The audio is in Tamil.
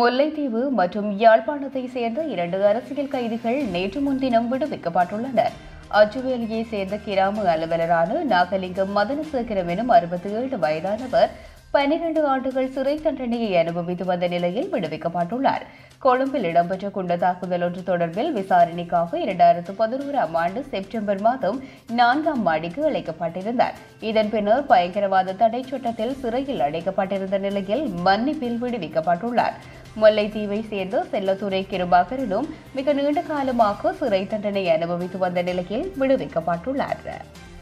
முல்லைத்தீவு மற்றும் யாழ்ப்பாணத்தை சேர்ந்த இரண்டு அரசியல் கைதிகள் நேற்று முன்தினம் விடுவிக்கப்பட்டுள்ளனர் அச்சுவேலியை சேர்ந்த கிராம அலுவலரான நாகலிங்கம் மதனசேகரம் எனும் அறுபத்தி ஏழு வயதானவர் பனிரெண்டு ஆண்டுகள் சிறை தண்டனையை அனுபவித்து வந்த நிலையில் விடுவிக்கப்பட்டுள்ளார் கொழும்பில் இடம்பெற்ற குண்ட தாக்குதல் ஒன்று தொடர்பில் விசாரணைக்காக இரண்டாயிரத்து பதினோராம் ஆண்டு செப்டம்பர் மாதம் நான்காம் மாடிக்கு அழைக்கப்பட்டிருந்தார் இதன் பின்னர் பயங்கரவாத தடை சட்டத்தில் சிறையில் அடைக்கப்பட்டிருந்த நிலையில் மன்னிப்பில் விடுவிக்கப்பட்டுள்ளார் முல்லைத்தீவை சேர்ந்த செல்லத்துறை கிருபாகரனும் மிக நீண்ட காலமாக சிறை தண்டனை அனுபவித்து வந்த நிலையில் விடுவிக்கப்பட்டுள்ளார்